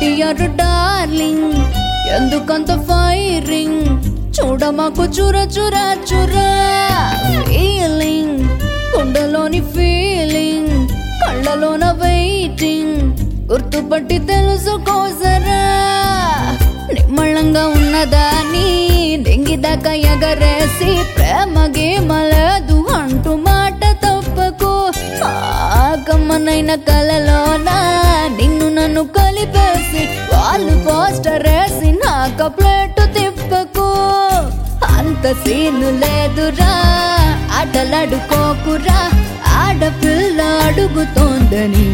dear darling ఎందుకంత firing చూడ మాకు చుర చుర చుర ఫీలింగ్ గుండెలోని ఫీలింగ్ కళ్ళలోన వెయిటింగ్ గుర్తుపట్టి తెలుసుకోసరా నిమ్మళంగా ఉన్నదాని దెంగిదాకా ఎగరేసి ప్రేమ గేమలేదు అంటూ మాట తప్పకు ఆకమ్మనైన కలలోన నిన్ను నన్ను కలిపేసి వాళ్ళు పోస్టర్ వేసి నాక ప్లేట్ తిప్పకు అంత సీను లేదురా ఆటలాడుకోకురా ఆడపిల్ల అడుగుతోందని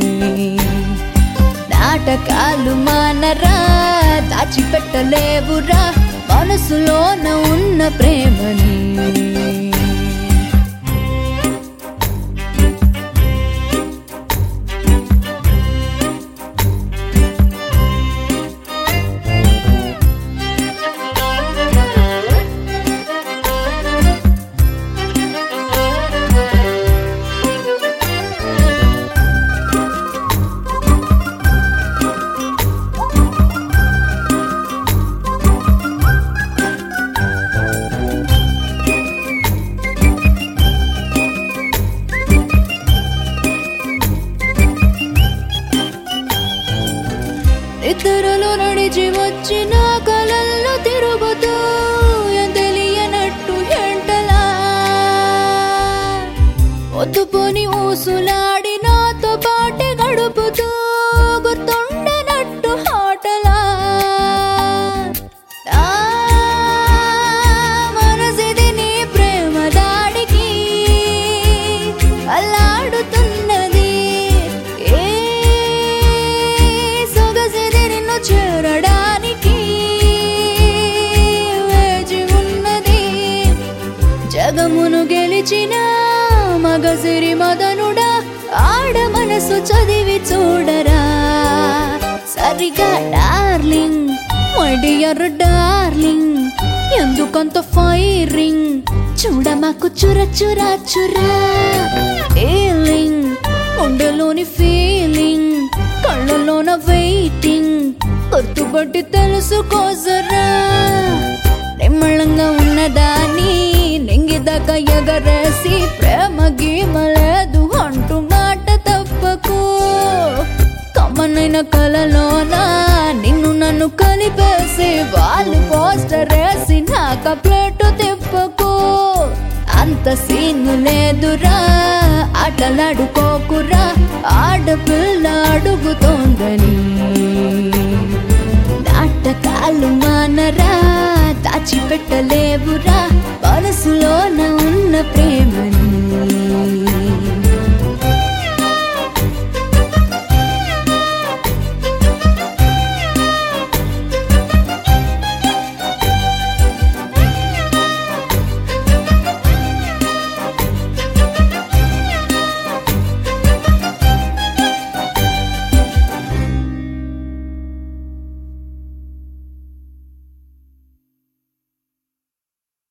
నాటకాలు మానరా దాచిపెట్టలేవురా మనసులోన ఉన్న ప్రేమని ఇద్దరులు నడిచి వచ్చిన కలల్లో తిరుగుతూ ఏం తెలియనట్టు ఎంటలా పొద్దుపోని ఊసులాడి నాతో పాటే గడుపుతూ గుర్తుండనట్టు హాటలా నా మనసిది నీ ప్రేమ దాడికి అల్లాడుతున్నది ఏ సొగసిది నిన్ను చేరడానికి వేచి ఉన్నది జగమును గెలిచిన మగసిరి మదనుడా ఆడ మనసు చదివి చూడరా సరిగా డార్లింగ్ మడియర్ డార్లింగ్ ఎందుకంత ఫైరింగ్ చూడ మాకు చుర చుర చురా ఏలింగ్ గుండెలోని ఫీలింగ్ కళ్ళలోన వెయిటింగ్ గుర్తుపట్టి తెలుసుకోసరా నిమ్మళంగా ఉన్నదాని నెంగిదాకా ఎగరేసి ప్రేమ గీమలేదు అంటూ మాట తప్పకు కమ్మనైన కలలోన నిన్ను నన్ను కలిపేసి వాళ్ళు పోస్టర్ వేసి నాక ప్లేటు తిప్పకు అంత సీను లేదురా ఆటలాడుకోకురా ఆడపిల్ల అడుగుతోందని నాటకాలు మానరా దాచిపెట్టలేవురా మనసులోన ఉన్న ప్రేమ